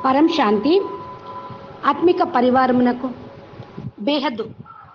పరం శాంతి ఆత్మిక పరివారమునకు బేహద్దు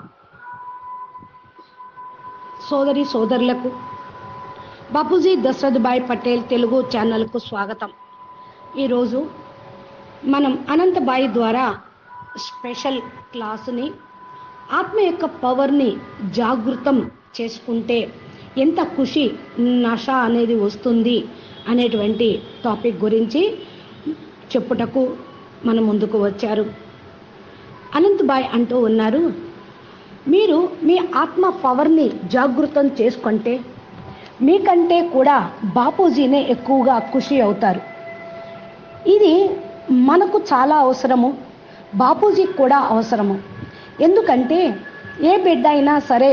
సోదరి సోదరులకు బాపూజీ దశరథ్భాయ్ పటేల్ తెలుగు ఛానల్కు స్వాగతం ఈరోజు మనం అనంతబాయి ద్వారా స్పెషల్ క్లాసుని ఆత్మ యొక్క పవర్ని జాగృతం చేసుకుంటే ఎంత ఖుషి నష అనేది వస్తుంది అనేటువంటి టాపిక్ గురించి చెప్పుటకు మన ముందుకు వచ్చారు అనంతబాయ్ అంటూ ఉన్నారు మీరు మీ ఆత్మ పవర్ని జాగృతం చేసుకుంటే మీకంటే కూడా బాపూజీనే ఎక్కువగా ఖుషి అవుతారు ఇది మనకు చాలా అవసరము బాపూజీకి కూడా అవసరము ఎందుకంటే ఏ బిడ్డ అయినా సరే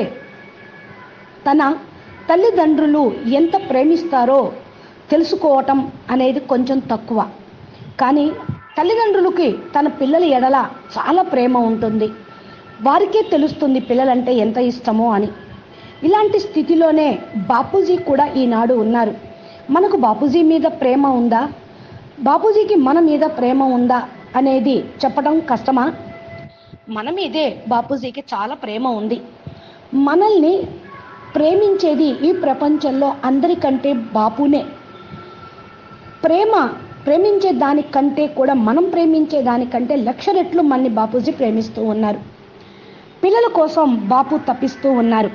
తన తల్లిదండ్రులు ఎంత ప్రేమిస్తారో తెలుసుకోవటం అనేది కొంచెం తక్కువ కానీ తల్లిదండ్రులకి తన పిల్లల ఎడల చాలా ప్రేమ ఉంటుంది వారికే తెలుస్తుంది పిల్లలంటే ఎంత ఇష్టమో అని ఇలాంటి స్థితిలోనే బాపూజీ కూడా ఈనాడు ఉన్నారు మనకు బాపూజీ మీద ప్రేమ ఉందా బాపూజీకి మన మీద ప్రేమ ఉందా అనేది చెప్పడం కష్టమా మన మీదే బాపూజీకి చాలా ప్రేమ ఉంది మనల్ని ప్రేమించేది ఈ ప్రపంచంలో అందరికంటే బాపునే ప్రేమ ప్రేమించే దానికంటే కూడా మనం ప్రేమించే దానికంటే లక్ష రెట్లు మన్ని బాపూజీ ప్రేమిస్తూ ఉన్నారు పిల్లల కోసం బాపు తప్పిస్తూ ఉన్నారు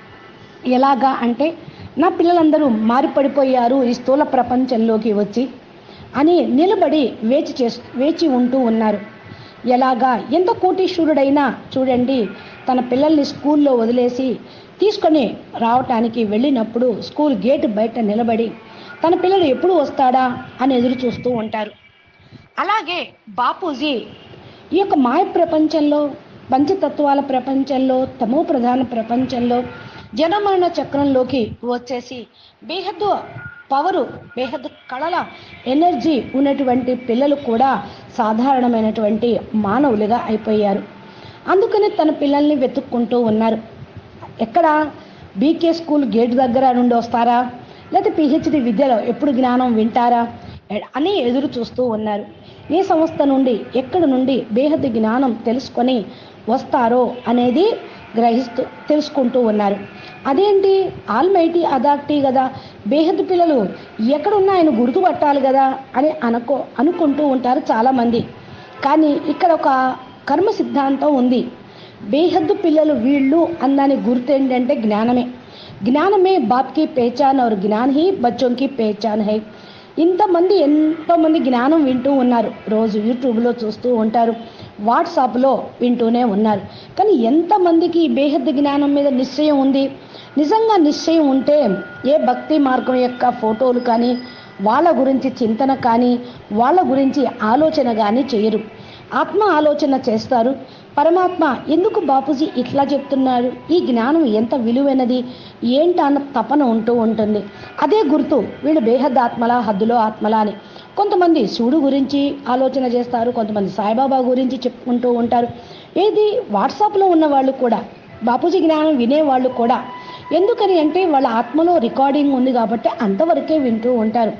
ఎలాగా అంటే నా పిల్లలందరూ మారిపడిపోయారు ఈ స్థూల ప్రపంచంలోకి వచ్చి అని నిలబడి వేచి చేస్ వేచి ఉంటూ ఉన్నారు ఎలాగా ఎంత కోటీశ్వరుడైనా చూడండి తన పిల్లల్ని స్కూల్లో వదిలేసి తీసుకొని రావటానికి వెళ్ళినప్పుడు స్కూల్ గేట్ బయట నిలబడి తన పిల్లలు ఎప్పుడు వస్తాడా అని ఎదురు చూస్తూ ఉంటారు అలాగే బాపూజీ ఈ యొక్క మాయ ప్రపంచంలో పంచతత్వాల ప్రపంచంలో తమో ప్రధాన ప్రపంచంలో జనమరణ చక్రంలోకి వచ్చేసి బేహద్దు పవరు బేహద్దు కళల ఎనర్జీ ఉన్నటువంటి పిల్లలు కూడా సాధారణమైనటువంటి మానవులుగా అయిపోయారు అందుకని తన పిల్లల్ని వెతుక్కుంటూ ఉన్నారు ఎక్కడ బీకే స్కూల్ గేట్ దగ్గర నుండి వస్తారా లేకపోతే పిహెచ్డి విద్యలో ఎప్పుడు జ్ఞానం వింటారా అని ఎదురు చూస్తూ ఉన్నారు ఏ సంస్థ నుండి ఎక్కడి నుండి బేహద్దు జ్ఞానం తెలుసుకొని వస్తారో అనేది గ్రహిస్తూ తెలుసుకుంటూ ఉన్నారు అదేంటి ఆల్మైటీ అథారిటీ కదా బేహద్దు పిల్లలు ఎక్కడున్నా ఆయన గుర్తుపట్టాలి కదా అని అనుకో అనుకుంటూ ఉంటారు చాలామంది కానీ ఇక్కడ ఒక కర్మ సిద్ధాంతం ఉంది బేహద్దు పిల్లలు వీళ్ళు అన్నదాని గుర్తు ఏంటంటే జ్ఞానమే జ్ఞానమే బాప్కి పేచాన్ और జ్ఞాన్ హీ బచ్చోం కి పేచాన్ హై ఇంతమంది ఎంతోమంది జ్ఞానం వింటూ ఉన్నారు రోజు యూట్యూబ్లో చూస్తూ ఉంటారు వాట్సాప్లో వింటూనే ఉన్నారు కానీ ఎంతమందికి ఈ బేహద్దు జ్ఞానం మీద నిశ్చయం ఉంది నిజంగా నిశ్చయం ఉంటే ఏ భక్తి మార్గం యొక్క ఫోటోలు కానీ వాళ్ళ గురించి చింతన కానీ వాళ్ళ గురించి ఆలోచన కానీ చేయరు ఆత్మ ఆలోచన చేస్తారు పరమాత్మ ఎందుకు బాపూజీ ఇట్లా చెప్తున్నారు ఈ జ్ఞానం ఎంత విలువైనది ఏంటి అన్న తపన ఉంటూ ఉంటుంది అదే గుర్తు వీళ్ళు బేహద్ ఆత్మలా హద్దులో ఆత్మలా అని కొంతమంది శివుడు గురించి ఆలోచన చేస్తారు కొంతమంది సాయిబాబా గురించి చెప్పుకుంటూ ఉంటారు ఏది వాట్సాప్లో ఉన్న వాళ్ళు కూడా బాపూజీ జ్ఞానం వినేవాళ్ళు కూడా ఎందుకని అంటే వాళ్ళ ఆత్మలో రికార్డింగ్ ఉంది కాబట్టి అంతవరకే వింటూ ఉంటారు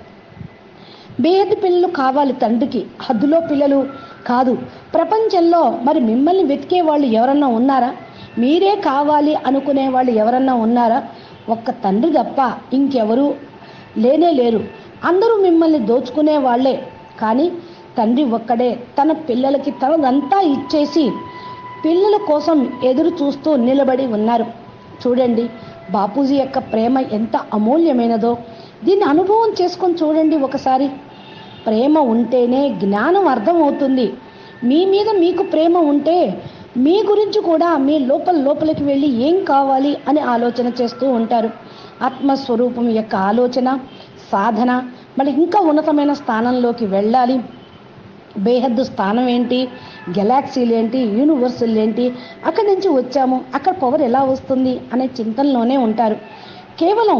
బేహద్దు పిల్లలు కావాలి తండ్రికి హద్దులో పిల్లలు కాదు ప్రపంచంలో మరి మిమ్మల్ని వెతికే వాళ్ళు ఎవరన్నా ఉన్నారా మీరే కావాలి అనుకునే వాళ్ళు ఎవరన్నా ఉన్నారా ఒక్క తండ్రి తప్ప ఇంకెవరు లేనే లేరు అందరూ మిమ్మల్ని దోచుకునే వాళ్ళే కానీ తండ్రి ఒక్కడే తన పిల్లలకి తనదంతా ఇచ్చేసి పిల్లల కోసం ఎదురు చూస్తూ నిలబడి ఉన్నారు చూడండి బాపూజీ యొక్క ప్రేమ ఎంత అమూల్యమైనదో దీన్ని అనుభవం చేసుకొని చూడండి ఒకసారి ప్రేమ ఉంటేనే జ్ఞానం అర్థమవుతుంది మీ మీద మీకు ప్రేమ ఉంటే మీ గురించి కూడా మీ లోపల లోపలికి వెళ్ళి ఏం కావాలి అని ఆలోచన చేస్తూ ఉంటారు ఆత్మస్వరూపం యొక్క ఆలోచన సాధన మళ్ళీ ఇంకా ఉన్నతమైన స్థానంలోకి వెళ్ళాలి బేహద్దు స్థానం ఏంటి గెలాక్సీలు ఏంటి యూనివర్సులు ఏంటి అక్కడి నుంచి వచ్చాము అక్కడ పవర్ ఎలా వస్తుంది అనే చింతనలోనే ఉంటారు కేవలం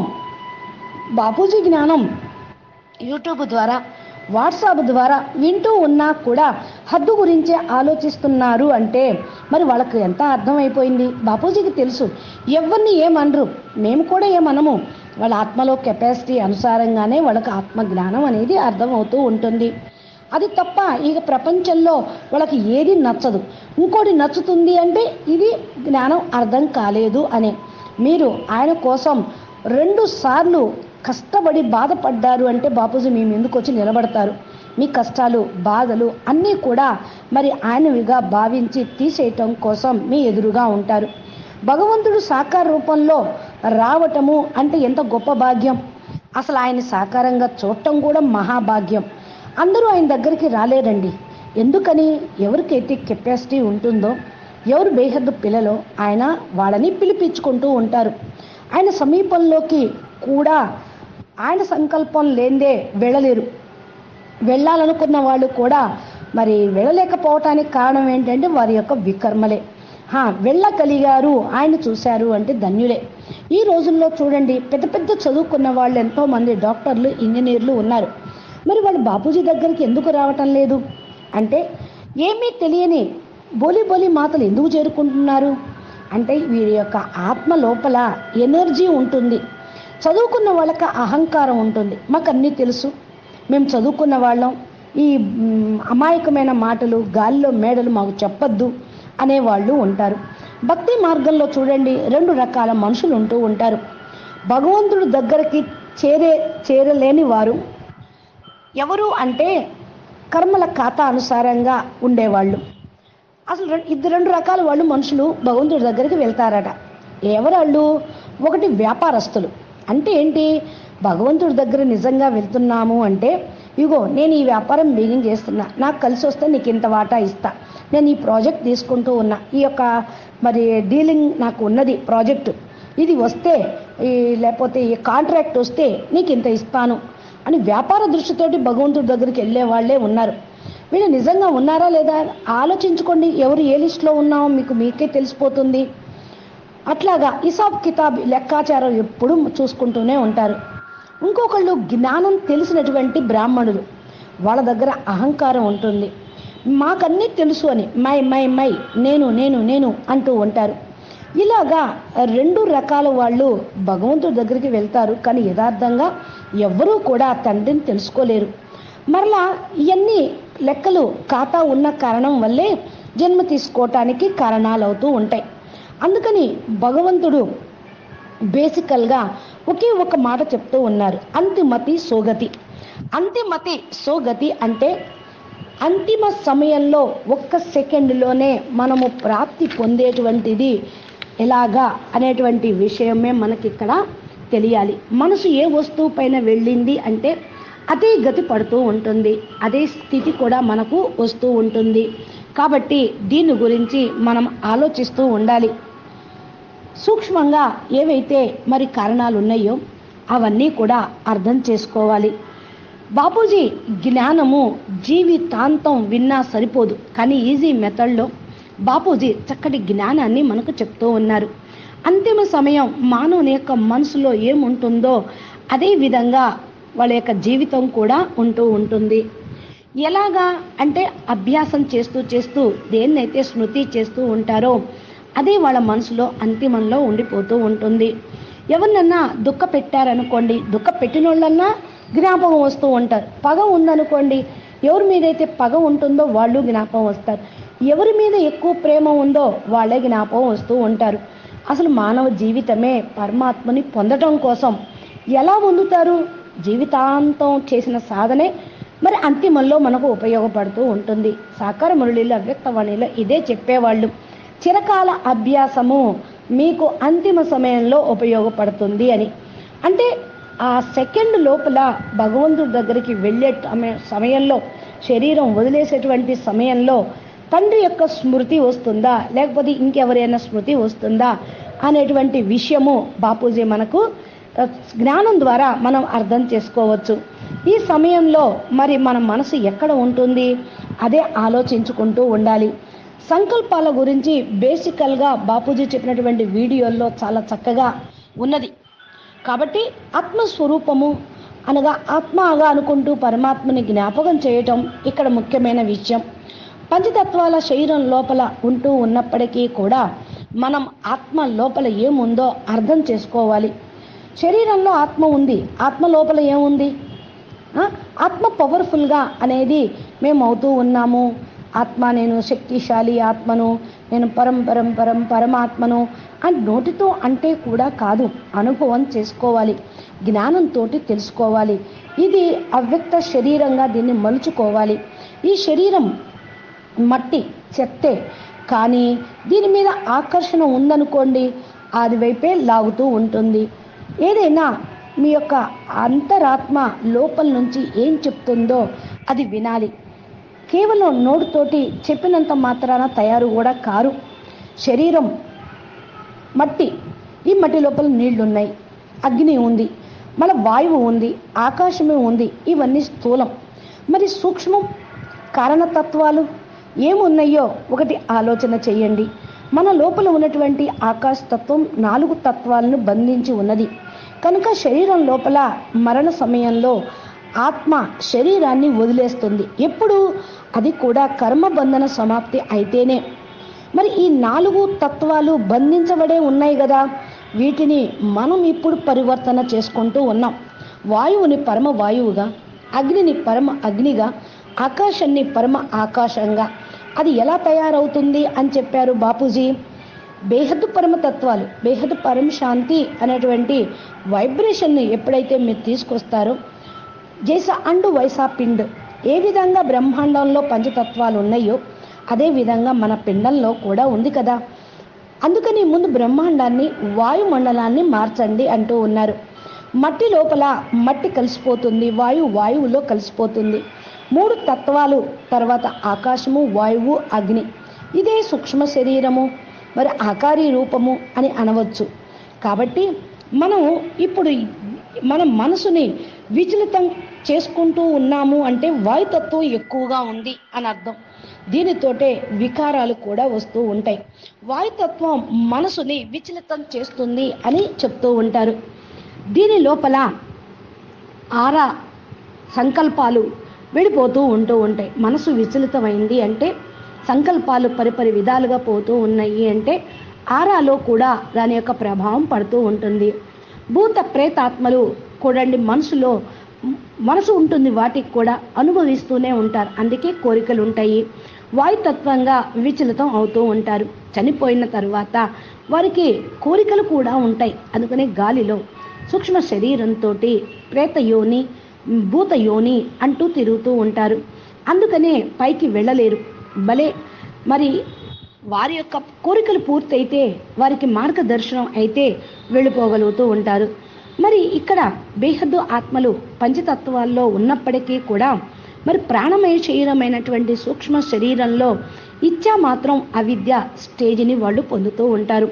బాపూజీ జ్ఞానం యూట్యూబ్ ద్వారా వాట్సాప్ ద్వారా వింటూ ఉన్నా కూడా హద్దు గురించే ఆలోచిస్తున్నారు అంటే మరి వాళ్ళకు ఎంత అర్థమైపోయింది బాపూజీకి తెలుసు ఎవరిని ఏమనరు మేము కూడా ఏమనము వాళ్ళ ఆత్మలో కెపాసిటీ అనుసారంగానే వాళ్ళకి ఆత్మ జ్ఞానం అనేది అర్థమవుతూ ఉంటుంది అది తప్ప ఇక ప్రపంచంలో వాళ్ళకి ఏది నచ్చదు ఇంకోటి నచ్చుతుంది అంటే ఇది జ్ఞానం అర్థం కాలేదు అని మీరు ఆయన కోసం రెండు సార్లు కష్టపడి బాధపడ్డారు అంటే బాపూజీ మీ ముందుకు వచ్చి నిలబడతారు మీ కష్టాలు బాధలు అన్నీ కూడా మరి ఆయనవిగా భావించి తీసేయటం కోసం మీ ఎదురుగా ఉంటారు భగవంతుడు సాకార రూపంలో రావటము అంటే ఎంత గొప్ప భాగ్యం అసలు ఆయన సాకారంగా చూడటం కూడా మహాభాగ్యం అందరూ ఆయన దగ్గరికి రాలేరండి ఎందుకని ఎవరికైతే కెపాసిటీ ఉంటుందో ఎవరు బేహద్దు పిల్లలో ఆయన వాళ్ళని పిలిపించుకుంటూ ఉంటారు ఆయన సమీపంలోకి కూడా ఆయన సంకల్పం లేందే వెళ్ళలేరు వెళ్ళాలనుకున్న వాళ్ళు కూడా మరి వెళ్ళలేకపోవటానికి కారణం ఏంటంటే వారి యొక్క వికర్మలే హా వెళ్ళగలిగారు ఆయన చూశారు అంటే ధన్యులే ఈ రోజుల్లో చూడండి పెద్ద పెద్ద చదువుకున్న వాళ్ళు ఎంతో మంది డాక్టర్లు ఇంజనీర్లు ఉన్నారు మరి వాళ్ళు బాపూజీ దగ్గరికి ఎందుకు రావటం లేదు అంటే ఏమీ తెలియని బోలి బోలి మాటలు ఎందుకు చేరుకుంటున్నారు అంటే వీరి యొక్క ఆత్మ లోపల ఎనర్జీ ఉంటుంది చదువుకున్న వాళ్ళకి అహంకారం ఉంటుంది మాకు అన్నీ తెలుసు మేము చదువుకున్న వాళ్ళం ఈ మ్, అమాయకమైన మాటలు గాలిలో మేడలు మాకు చెప్పొద్దు అనేవాళ్ళు ఉంటారు భక్తి మార్గంలో చూడండి రెండు రకాల మనుషులు ఉంటూ ఉంటారు భగవంతుడు దగ్గరికి చేరే చేరలేని వారు ఎవరు అంటే కర్మల ఖాతా అనుసారంగా ఉండేవాళ్ళు అసలు రెం- ఇద్దరు రెండు రకాల వాళ్ళు మనుషులు భగవంతుడి దగ్గరికి వెళ్తారట ఎవరాళ్ళు ఒకటి వ్యాపారస్తులు అంటే ఏంటి భగవంతుడి దగ్గర నిజంగా వెళ్తున్నాము అంటే ఇగో నేను ఈ వ్యాపారం బిగిన్ చేస్తున్నా నాకు కలిసి వస్తే నీకు ఇంత వాటా ఇస్తా నేను ఈ ప్రాజెక్ట్ తీసుకుంటూ ఉన్నా ఈ యొక్క మరి డీలింగ్ నాకు ఉన్నది ప్రాజెక్టు ఇది వస్తే ఈ లేకపోతే ఈ కాంట్రాక్ట్ వస్తే నీకు ఇంత ఇస్తాను అని వ్యాపార దృష్టితోటి భగవంతుడి దగ్గరికి వెళ్ళే వాళ్ళే ఉన్నారు వీళ్ళు నిజంగా ఉన్నారా లేదా ఆలోచించుకోండి ఎవరు ఏ లిస్టులో ఉన్నామో మీకు మీకే తెలిసిపోతుంది అట్లాగా హిసాబ్ కితాబ్ లెక్కాచారం ఎప్పుడు చూసుకుంటూనే ఉంటారు ఇంకొకళ్ళు జ్ఞానం తెలిసినటువంటి బ్రాహ్మణులు వాళ్ళ దగ్గర అహంకారం ఉంటుంది మాకన్నీ తెలుసు అని మై మై మై నేను నేను నేను అంటూ ఉంటారు ఇలాగా రెండు రకాల వాళ్ళు భగవంతుడి దగ్గరికి వెళ్తారు కానీ యథార్థంగా ఎవ్వరూ కూడా తండ్రిని తెలుసుకోలేరు మరలా ఇవన్నీ లెక్కలు ఖాతా ఉన్న కారణం వల్లే జన్మ తీసుకోవటానికి కారణాలు అవుతూ ఉంటాయి అందుకని భగవంతుడు బేసికల్గా ఒకే ఒక మాట చెప్తూ ఉన్నారు అంతిమతి సోగతి అంతిమతి సోగతి అంటే అంతిమ సమయంలో ఒక్క సెకండ్లోనే మనము ప్రాప్తి పొందేటువంటిది ఎలాగా అనేటువంటి విషయమే మనకి ఇక్కడ తెలియాలి మనసు ఏ వస్తువు పైన వెళ్ళింది అంటే అదే గతి పడుతూ ఉంటుంది అదే స్థితి కూడా మనకు వస్తూ ఉంటుంది కాబట్టి దీని గురించి మనం ఆలోచిస్తూ ఉండాలి సూక్ష్మంగా ఏవైతే మరి కారణాలు ఉన్నాయో అవన్నీ కూడా అర్థం చేసుకోవాలి బాపూజీ జ్ఞానము జీవితాంతం విన్నా సరిపోదు కానీ ఈజీ మెథడ్లో బాపూజీ చక్కటి జ్ఞానాన్ని మనకు చెప్తూ ఉన్నారు అంతిమ సమయం మానవుని యొక్క మనసులో ఏముంటుందో అదే విధంగా వాళ్ళ యొక్క జీవితం కూడా ఉంటూ ఉంటుంది ఎలాగా అంటే అభ్యాసం చేస్తూ చేస్తూ దేన్నైతే స్మృతి చేస్తూ ఉంటారో అదే వాళ్ళ మనసులో అంతిమంలో ఉండిపోతూ ఉంటుంది ఎవరినన్నా దుఃఖ పెట్టారనుకోండి దుఃఖ పెట్టిన వాళ్ళన్నా జ్ఞాపకం వస్తూ ఉంటారు పగ ఉందనుకోండి ఎవరి మీదైతే పగ ఉంటుందో వాళ్ళు జ్ఞాపకం వస్తారు ఎవరి మీద ఎక్కువ ప్రేమ ఉందో వాళ్ళే జ్ఞాపకం వస్తూ ఉంటారు అసలు మానవ జీవితమే పరమాత్మని పొందటం కోసం ఎలా పొందుతారు జీవితాంతం చేసిన సాధనే మరి అంతిమంలో మనకు ఉపయోగపడుతూ ఉంటుంది సాకార మురళిలో అవ్యక్తవాణిలో ఇదే చెప్పేవాళ్ళు చిరకాల అభ్యాసము మీకు అంతిమ సమయంలో ఉపయోగపడుతుంది అని అంటే ఆ సెకండ్ లోపల భగవంతుడి దగ్గరికి వెళ్ళే సమయ- సమయంలో శరీరం వదిలేసేటువంటి సమయంలో తండ్రి యొక్క స్మృతి వస్తుందా లేకపోతే ఇంకెవరైనా స్మృతి వస్తుందా అనేటువంటి విషయము బాపూజీ మనకు ఆ, జ్ఞానం ద్వారా మనం అర్థం చేసుకోవచ్చు ఈ సమయంలో మరి మన మనసు ఎక్కడ ఉంటుంది అదే ఆలోచించుకుంటూ ఉండాలి సంకల్పాల గురించి బేసికల్గా బాపూజీ చెప్పినటువంటి వీడియోల్లో చాలా చక్కగా ఉన్నది కాబట్టి ఆత్మస్వరూపము అనగా ఆత్మగా అనుకుంటూ పరమాత్మని జ్ఞాపకం చేయటం ఇక్కడ ముఖ్యమైన విషయం పంచతత్వాల శరీరం లోపల ఉంటూ ఉన్నప్పటికీ కూడా మనం ఆత్మ లోపల ఏముందో అర్థం చేసుకోవాలి శరీరంలో ఆత్మ ఉంది ఆత్మ లోపల ఏముంది ఆ, ఆత్మ పవర్ఫుల్గా అనేది మేము అవుతూ ఉన్నాము ఆత్మ నేను శక్తిశాలి ఆత్మను నేను పరం పరం పరం పరమాత్మను అని నోటితో అంటే కూడా కాదు అనుభవం చేసుకోవాలి జ్ఞానంతో తెలుసుకోవాలి ఇది అవ్యక్త శరీరంగా దీన్ని మలుచుకోవాలి ఈ శరీరం మట్టి చెత్తే కానీ దీని మీద ఆకర్షణ ఉందనుకోండి అది వైపే లాగుతూ ఉంటుంది ఏదైనా మీ యొక్క అంతరాత్మ లోపల నుంచి ఏం చెప్తుందో అది వినాలి కేవలం నోటితోటి చెప్పినంత మాత్రాన తయారు కూడా కారు శరీరం మట్టి ఈ మట్టి లోపల నీళ్లు ఉన్నాయి అగ్ని ఉంది మన వాయువు ఉంది ఆకాశమే ఉంది ఇవన్నీ స్థూలం మరి సూక్ష్మం కారణతత్వాలు ఏమున్నాయో ఒకటి ఆలోచన చేయండి మన లోపల ఉన్నటువంటి ఆకాశ తత్వం నాలుగు తత్వాలను బంధించి ఉన్నది కనుక శరీరం లోపల మరణ సమయంలో ఆత్మ శరీరాన్ని వదిలేస్తుంది ఎప్పుడు అది కూడా కర్మబంధన సమాప్తి అయితేనే మరి ఈ నాలుగు తత్వాలు బంధించబడే ఉన్నాయి కదా వీటిని మనం ఇప్పుడు పరివర్తన చేసుకుంటూ ఉన్నాం వాయువుని పరమ వాయువుగా అగ్నిని పరమ అగ్నిగా ఆకాశాన్ని పరమ ఆకాశంగా అది ఎలా తయారవుతుంది అని చెప్పారు బాపూజీ బేహద్దు పరమ తత్వాలు బేహద్దు పరమ శాంతి అనేటువంటి వైబ్రేషన్ని ఎప్పుడైతే మీరు తీసుకొస్తారో జైస అండు వైసా పిండ్ ఏ విధంగా బ్రహ్మాండంలో పంచతత్వాలు ఉన్నాయో అదే విధంగా మన పిండంలో కూడా ఉంది కదా అందుకని ముందు బ్రహ్మాండాన్ని వాయుమండలాన్ని మార్చండి అంటూ ఉన్నారు మట్టి లోపల మట్టి కలిసిపోతుంది వాయువు వాయువులో కలిసిపోతుంది మూడు తత్వాలు తర్వాత ఆకాశము వాయువు అగ్ని ఇదే సూక్ష్మ శరీరము మరి ఆకారీ రూపము అని అనవచ్చు కాబట్టి మనం ఇప్పుడు మన మనసుని విచలితం చేసుకుంటూ ఉన్నాము అంటే వాయుతత్వం ఎక్కువగా ఉంది అని అర్థం దీనితోటే వికారాలు కూడా వస్తూ ఉంటాయి వాయుతత్వం మనసుని విచలితం చేస్తుంది అని చెప్తూ ఉంటారు దీని లోపల ఆరా సంకల్పాలు విడిపోతూ ఉంటూ ఉంటాయి మనసు విచలితమైంది అంటే సంకల్పాలు పరిపరి విధాలుగా పోతూ ఉన్నాయి అంటే ఆరాలో కూడా దాని యొక్క ప్రభావం పడుతూ ఉంటుంది భూత ప్రేతాత్మలు కూడండి మనసులో మనసు ఉంటుంది వాటికి కూడా అనుభవిస్తూనే ఉంటారు అందుకే కోరికలు ఉంటాయి వాయుతత్వంగా విచలితం అవుతూ ఉంటారు చనిపోయిన తర్వాత వారికి కోరికలు కూడా ఉంటాయి అందుకనే గాలిలో సూక్ష్మ శరీరంతో ప్రేత యోని భూత యోని అంటూ తిరుగుతూ ఉంటారు అందుకనే పైకి వెళ్ళలేరు భలే మరి వారి యొక్క కోరికలు పూర్తయితే వారికి మార్గదర్శనం అయితే వెళ్ళిపోగలుగుతూ ఉంటారు మరి ఇక్కడ బేహద్దు ఆత్మలు పంచతత్వాల్లో ఉన్నప్పటికీ కూడా మరి ప్రాణమయ శరీరమైనటువంటి సూక్ష్మ శరీరంలో ఇచ్చా మాత్రం అవిద్య స్టేజిని వాళ్ళు పొందుతూ ఉంటారు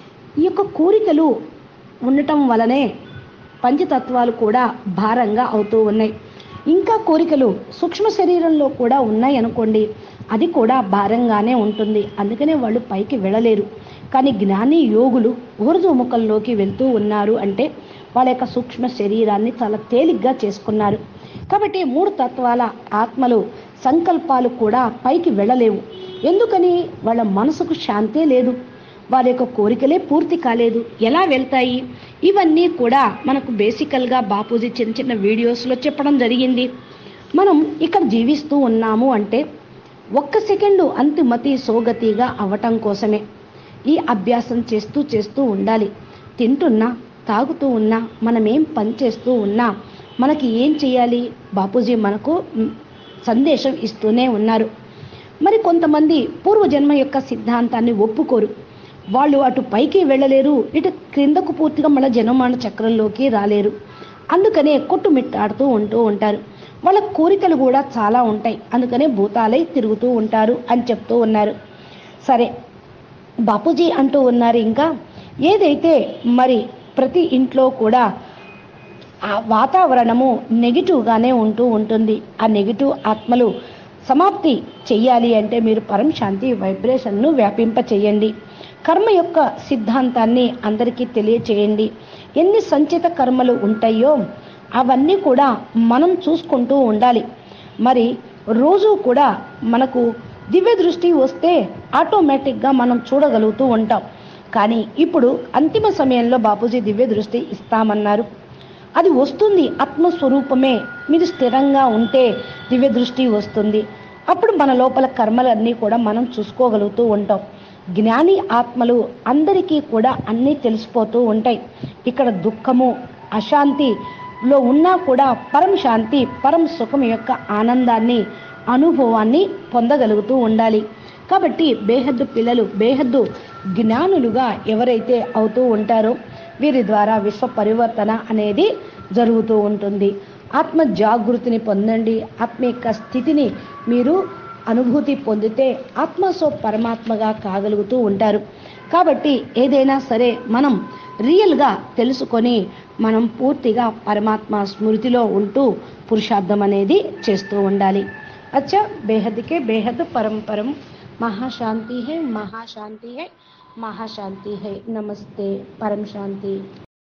ఈ యొక్క కోరికలు ఉండటం వలనే పంచతత్వాలు కూడా భారంగా అవుతూ ఉన్నాయి ఇంకా కోరికలు సూక్ష్మ శరీరంలో కూడా ఉన్నాయి అనుకోండి అది కూడా భారంగానే ఉంటుంది అందుకనే వాళ్ళు పైకి వెళ్ళలేరు కానీ జ్ఞాని యోగులు ఊర్ధ్వముఖంలోకి వెళ్తూ ఉన్నారు అంటే వాళ్ళ యొక్క సూక్ష్మ శరీరాన్ని చాలా తేలిగ్గా చేసుకున్నారు కాబట్టి మూడు తత్వాల ఆత్మలు సంకల్పాలు కూడా పైకి వెళ్ళలేవు ఎందుకని వాళ్ళ మనసుకు శాంతే లేదు వారి యొక్క కోరికలే పూర్తి కాలేదు ఎలా వెళ్తాయి ఇవన్నీ కూడా మనకు బేసికల్గా బాపూజీ చిన్న చిన్న వీడియోస్లో చెప్పడం జరిగింది మనం ఇక్కడ జీవిస్తూ ఉన్నాము అంటే ఒక్క సెకండు అంతిమతి సోగతిగా అవ్వటం కోసమే ఈ అభ్యాసం చేస్తూ చేస్తూ ఉండాలి తింటున్నా తాగుతూ ఉన్నా మనం ఏం పని చేస్తూ ఉన్నా మనకి ఏం చేయాలి బాపూజీ మనకు మ్, సందేశం ఇస్తూనే ఉన్నారు మరి కొంతమంది పూర్వజన్మ యొక్క సిద్ధాంతాన్ని ఒప్పుకోరు వాళ్ళు అటు పైకి వెళ్ళలేరు ఇటు క్రిందకు పూర్తిగా మన జనమాన చక్రంలోకి రాలేరు అందుకనే కొట్టుమిట్టాడుతూ ఉంటూ ఉంటారు వాళ్ళ కోరికలు కూడా చాలా ఉంటాయి అందుకనే భూతాలై తిరుగుతూ ఉంటారు అని చెప్తూ ఉన్నారు సరే బాపూజీ అంటూ ఉన్నారు ఇంకా ఏదైతే మరి ప్రతి ఇంట్లో కూడా ఆ వాతావరణము నెగిటివ్గానే ఉంటూ ఉంటుంది ఆ నెగిటివ్ ఆత్మలు సమాప్తి చెయ్యాలి అంటే మీరు పరం శాంతి వైబ్రేషన్ను వ్యాపింప చేయండి కర్మ యొక్క సిద్ధాంతాన్ని అందరికీ తెలియచేయండి ఎన్ని సంచిత కర్మలు ఉంటాయో అవన్నీ కూడా మనం చూసుకుంటూ ఉండాలి మరి రోజు కూడా మనకు దివ్య దృష్టి వస్తే ఆటోమేటిక్గా మనం చూడగలుగుతూ ఉంటాం కానీ ఇప్పుడు అంతిమ సమయంలో బాపూజీ దివ్య దృష్టి ఇస్తామన్నారు అది వస్తుంది ఆత్మస్వరూపమే మీరు స్థిరంగా ఉంటే దివ్య దృష్టి వస్తుంది అప్పుడు మన లోపల కర్మలన్నీ కూడా మనం చూసుకోగలుగుతూ ఉంటాం జ్ఞాని ఆత్మలు అందరికీ కూడా అన్నీ తెలిసిపోతూ ఉంటాయి ఇక్కడ దుఃఖము అశాంతిలో ఉన్నా కూడా పరం శాంతి పరం సుఖం యొక్క ఆనందాన్ని అనుభవాన్ని పొందగలుగుతూ ఉండాలి కాబట్టి బేహద్దు పిల్లలు బేహద్దు జ్ఞానులుగా ఎవరైతే అవుతూ ఉంటారో వీరి ద్వారా విశ్వ పరివర్తన అనేది జరుగుతూ ఉంటుంది ఆత్మ జాగృతిని పొందండి ఆత్మ యొక్క స్థితిని మీరు అనుభూతి పొందితే ఆత్మసో పరమాత్మగా కాగలుగుతూ ఉంటారు కాబట్టి ఏదైనా సరే మనం రియల్గా తెలుసుకొని మనం పూర్తిగా పరమాత్మ స్మృతిలో ఉంటూ పురుషార్థం అనేది చేస్తూ ఉండాలి అచ్చా బేహద్కే బేహద్ పరం పరం महाशांति है महाशांति है महाशांति है नमस्ते परम शांति